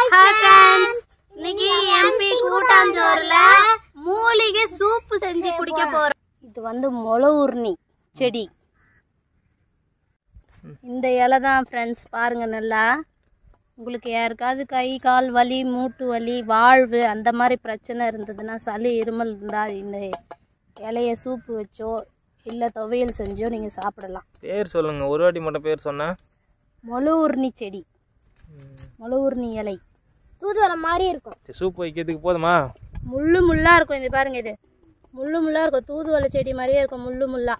hi friends இன்னைக்கு எம்பி கூட்டாஞ்சோறுல மூலிகை சூப்பு செஞ்சு குடிக்க போறோம் இது வந்து முளை உருணி செடி இந்த இலை தான் ஃப்ரெண்ட்ஸ் பாருங்க நல்லா உங்களுக்கு யாருக்காவது கை கால் வலி மூட்டு வலி வாழ்வு அந்த மாதிரி பிரச்சனை இருந்ததுன்னா சளி இருமல் இருந்தால் இந்த இலைய சூப்பு வச்சோ இல்லை துவையல் செஞ்சோ நீங்கள் சாப்பிடலாம் பேர் சொல்லுங்க ஒரு வாட்டி மட்டும் பேர் சொன்னேன் முளை உருணி செடி முளை உருணி இலை தூதுவளை மாதிரி இருக்கும் சரி சூப் வைக்கிறதுக்கு போதுமா முள்ளு முள்ளா இருக்கும் இது பாருங்க இது முள்ளு முள்ளா இருக்கும் தூதுவளை செடி மாதிரியே இருக்கும் முள்ளு முள்ளா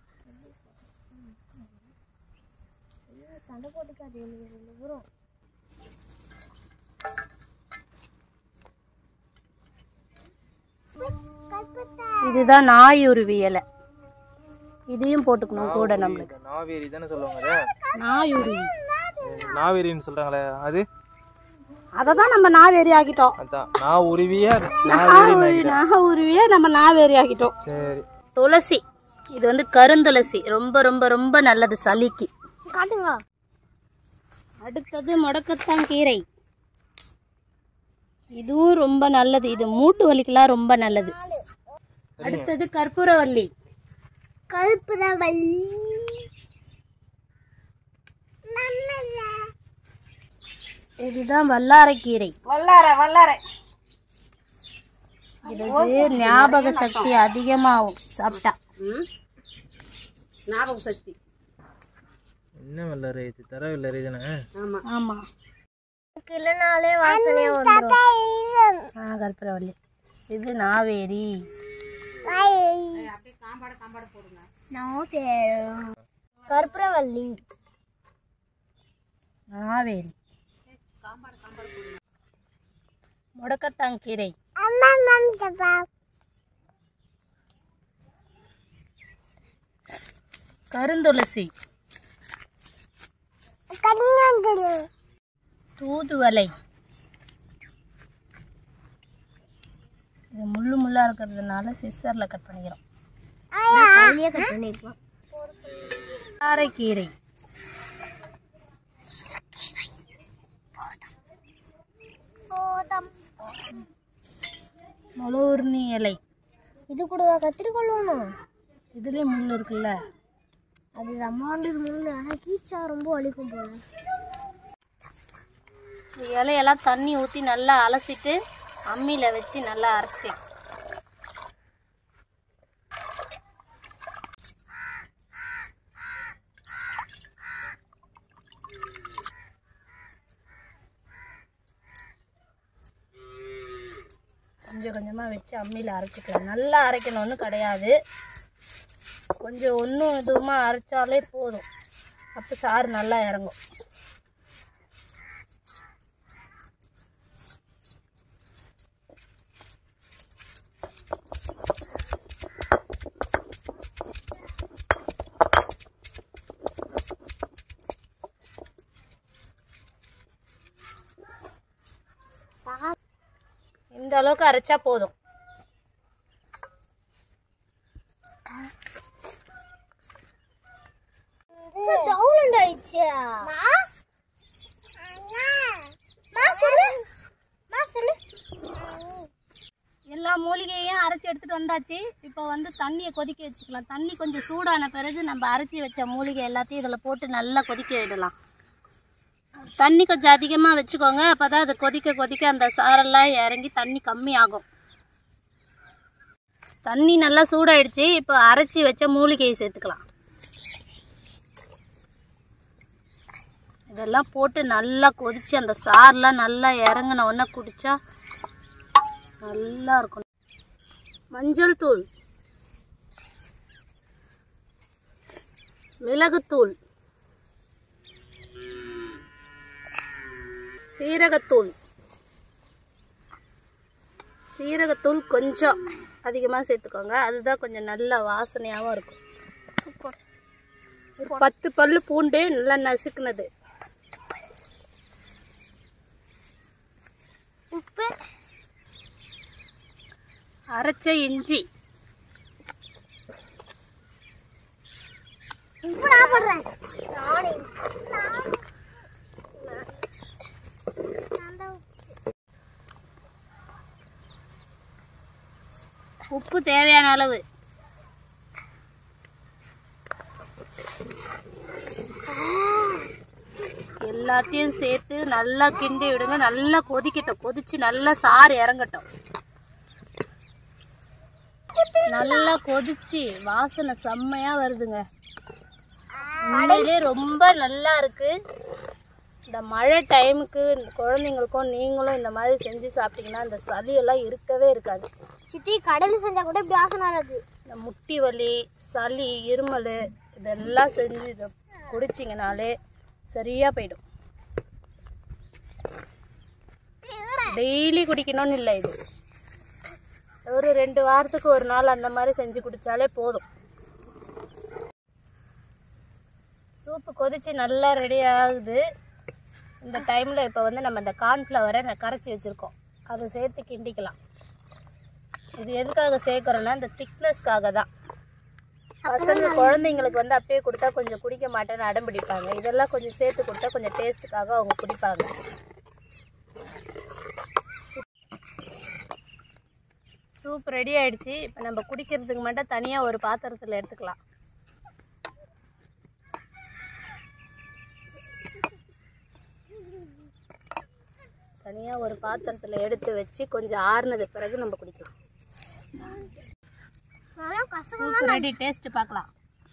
இதுதான் நாயுருவி இலை இதையும் போட்டுக்கணும் கூட நம்மளுக்கு நாவேரி தானே சொல்லுவாங்க அதை நாயுருவி நாவேரின்னு சொல்றாங்களே அது அதை தான் நம்ம நாவேரி ஆக்கிட்டோம் அதான் நான் உருவியா நாவேரி நாகுருவியே நம்ம நாவேரி ஆக்கிட்டோம் சரி துளசி இது வந்து கருந்துளசி ரொம்ப ரொம்ப ரொம்ப நல்லது சளிக்கு காட்டுங்க அடுத்தது முடக்கத்தான் கீரை இதுவும் ரொம்ப நல்லது இது மூட்டு வலிக்கெல்லாம் ரொம்ப நல்லது அடுத்தது கற்பூரவல்லி கருப்புறவள்ளி இதுதான் வல்லாரைக்கீரை வல்லார வல்லார இது ஞாபக சக்தி அதிகமாகும் சாப்பிட்டா ஞாபக சக்தி என்ன வெள்ளரை இது தர வெள்ளரை தானே ஆமா ஆமா கிளனாலே வாசனையா வந்துரும் ஆ கற்பூரவல்லி இது நாவேரி கற்பூரவள்ளி நாவேரி முடக்கத்தான் கீரை கருந்துளசி தூதுவளை இது முள்ளு முள்ளா இருக்கிறதுனால சிஸ்டர்ல கட் பண்ணிக்கிறோம் கையிலே கட் பண்ணிருக்கோம் அரைக்கீரை முளூர்னி இலை இது கூட கத்திரிக்கொள்ளணும் இதுலயும் முள் இருக்குல்ல அது அம்மாண்டு முள்ளு ஆனால் கீச்சா ரொம்ப வலிக்கும் போல இந்த இலையெல்லாம் தண்ணி ஊற்றி நல்லா அலசிட்டு அம்மியில் வச்சு நல்லா அரைச்சிக்கலாம் கொஞ்சம் கொஞ்சமாக வச்சு அம்மியில் அரைச்சிக்கலாம் நல்லா அரைக்கணும்னு கிடையாது கொஞ்சம் ஒன்றும் இதுவுமா அரைச்சாலே போதும் அப்போ சாறு நல்லா இறங்கும் இந்த அளவுக்கு அரைச்சா போதும் டவுன் ஆயிடுச்சு எல்லா மூலிகையும் அரைச்சி எடுத்துட்டு வந்தாச்சு இப்போ வந்து தண்ணியை கொதிக்க வச்சுக்கலாம் தண்ணி கொஞ்சம் சூடான பிறகு நம்ம அரைச்சி வச்ச மூலிகை எல்லாத்தையும் இதில் போட்டு நல்லா கொதிக்க விடலாம் தண்ணி கொஞ்சம் அதிகமாக வச்சுக்கோங்க அப்போ தான் அது கொதிக்க கொதிக்க அந்த சாரெல்லாம் இறங்கி தண்ணி கம்மியாகும் தண்ணி நல்லா சூடாயிடுச்சு இப்போ அரைச்சி வச்ச மூலிகையை சேர்த்துக்கலாம் இதெல்லாம் போட்டு நல்லா கொதிச்சு அந்த சாரெலாம் நல்லா இறங்கின உடனே குடிச்சா நல்லா இருக்கும் மஞ்சள் தூள் மிளகுத்தூள் சீரகத்தூள் சீரகத்தூள் கொஞ்சம் அதிகமாக சேர்த்துக்கோங்க அதுதான் கொஞ்சம் நல்ல வாசனையாகவும் இருக்கும் சூப்பர் ஒரு பத்து பல்லு பூண்டு நல்லா நசுக்குனது உப்பு அரைச்ச இஞ்சி உப்பு நான் போடுறேன் நானே உப்பு தேவையான அளவு எல்லாத்தையும் சேர்த்து நல்லா கிண்டி விடுங்க நல்லா கொதிக்கட்டும் கொதிச்சு நல்லா சாறு இறங்கட்டும் நல்லா கொதிச்சு வாசனை செம்மையா வருதுங்க உண்மையிலே ரொம்ப நல்லா இருக்கு இந்த மழை டைமுக்கு இந்த குழந்தைங்களுக்கும் நீங்களும் இந்த மாதிரி செஞ்சு சாப்பிட்டீங்கன்னா இந்த சளி எல்லாம் இருக்கவே இருக்காது சித்தி கடையில் செஞ்சா கூட இப்படி வாசனை வராது இந்த முட்டி வலி சளி இருமல் இதெல்லாம் செஞ்சு இதை குடிச்சிங்கனாலே சரியாக போயிடும் டெய்லி குடிக்கணும்னு இல்லை இது ஒரு ரெண்டு வாரத்துக்கு ஒரு நாள் அந்த மாதிரி செஞ்சு குடித்தாலே போதும் சூப்பு கொதிச்சு நல்லா ரெடி ஆகுது இந்த டைமில் இப்போ வந்து நம்ம இந்த கார்ன்ஃப்ளவரை நான் கரைச்சி வச்சுருக்கோம் அதை சேர்த்து கிண்டிக்கலாம் இது எதுக்காக சேர்க்குறோன்னா இந்த திக்னஸ்க்காக தான் பசங்க குழந்தைங்களுக்கு வந்து அப்படியே கொடுத்தா கொஞ்சம் குடிக்க மாட்டேன்னு அடம் பிடிப்பாங்க இதெல்லாம் கொஞ்சம் சேர்த்து கொடுத்தா கொஞ்சம் டேஸ்ட்டுக்காக அவங்க குடிப்பாங்க சூப் ரெடி ஆயிடுச்சு இப்போ நம்ம குடிக்கிறதுக்கு மட்டும் தனியாக ஒரு பாத்திரத்தில் எடுத்துக்கலாம் தனியாக ஒரு பாத்திரத்தில் எடுத்து வச்சு கொஞ்சம் ஆறுனது பிறகு நம்ம குடிக்கலாம் நல்லா கசம் சூப் ரெடி டேஸ்ட் பார்க்கலாம்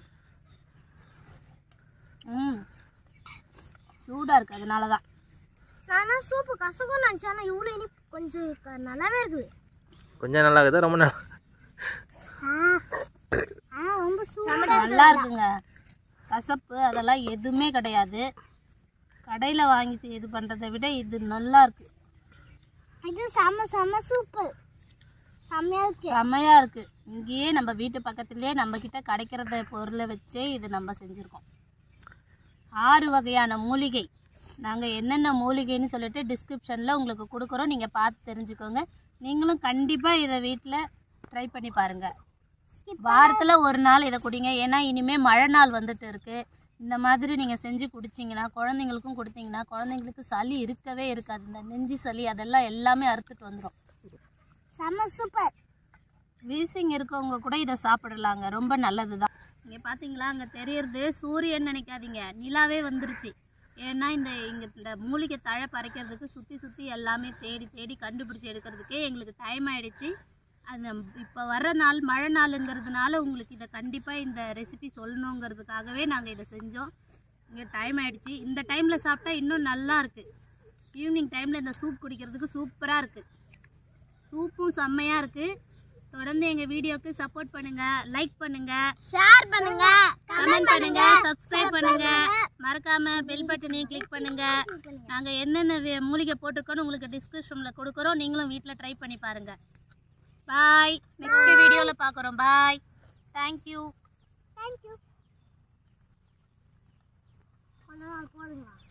ம் சூடாக இருக்குது அதனால தான் நானா சூப்பு கசக்கும் நினச்சேன் ஆனால் இவ்வளோ இனிப்பு கொஞ்சம் க- நல்லாவே இருக்குது கொஞ்சம் நல்லா இருக்குதா ரொம்ப நல்லா ஆ ஆ ரொம்ப சூப்பர் நல்லா இருக்குங்க கசப்பு அதெல்லாம் எதுவுமே கிடையாது கடையில் வாங்கி செ- இது பண்ணுறதை விட இது நல்லா இருக்கு இது செம்ம செம்ம சூப்பர் செம்மையாக இருக்கு செம்மையாக இருக்குது இங்கேயே நம்ம வீட்டு பக்கத்துலேயே நம்மக்கிட்ட கிடைக்கிறத பொருளை வச்சே இது நம்ம செஞ்சுருக்கோம் ஆறு வகையான மூலிகை நாங்கள் என்னென்ன மூலிகைன்னு சொல்லிட்டு டிஸ்கிரிப்ஷனில் உங்களுக்கு கொடுக்குறோம் நீங்கள் பார்த்து தெரிஞ்சுக்கோங்க நீங்களும் கண்டிப்பாக இதை வீட்டில் ட்ரை பண்ணி பாருங்கள் வாரத்தில் ஒரு நாள் இதை குடிங்க ஏன்னா இனிமேல் மழை நாள் வந்துட்டு இருக்கு இந்த மாதிரி நீங்கள் செஞ்சு குடிச்சிங்கன்னா குழந்தைங்களுக்கும் கொடுத்தீங்கன்னா குழந்தைங்களுக்கு சளி இருக்கவே இருக்காது இந்த நெஞ்சு சளி அதெல்லாம் எல்லாமே அறுத்துட்டு வந்துடும் செம்ம சூப்பர் வீசிங் இருக்கவங்க கூட இதை சாப்பிடலாங்க ரொம்ப நல்லது தான் இங்கே பார்த்தீங்களா அங்கே தெரியறது சூரியன் நினைக்காதீங்க நிலாவே வந்துருச்சு ஏன்னா இந்த இங்கே இந்த மூலிகை தழை பறிக்கிறதுக்கு சுற்றி சுற்றி எல்லாமே தேடி தேடி கண்டுபிடிச்சி எடுக்கிறதுக்கே எங்களுக்கு டைம் ஆயிடுச்சு அந்த இப்போ வர்ற நாள் மழை நாளுங்கிறதுனால உங்களுக்கு இதை கண்டிப்பாக இந்த ரெசிபி சொல்லணுங்கிறதுக்காகவே நாங்கள் இதை செஞ்சோம் இங்கே டைம் ஆயிடுச்சு இந்த டைமில் சாப்பிட்டா இன்னும் நல்லா இருக்குது ஈவினிங் டைமில் இந்த சூப் குடிக்கிறதுக்கு சூப்பராக இருக்குது சூப்பும் செம்மையாக இருக்குது தொடர்ந்து எங்கள் வீடியோக்கு சப்போர்ட் பண்ணுங்கள் லைக் பண்ணுங்கள் ஷேர் பண்ணுங்க கமெண்ட் பண்ணுங்க சப்ஸ்கிரைப் பண்ணுங்க மறக்காம பெல் பட்டனையும் கிளிக் பண்ணுங்க நாங்க என்னென்ன வே- மூலிகை போட்டிருக்கோன்னு உங்களுக்கு டிஸ்கிரிப்ஷன்ல கொடுக்குறோம் நீங்களும் வீட்டில் ட்ரை பண்ணி பாருங்க பாய் நெக்ஸ்ட் வீடியோவில் பார்க்குறோம் பாய் தேங்க்யூ தேங்க்யூ கொஞ்ச நாள் போதுங்களா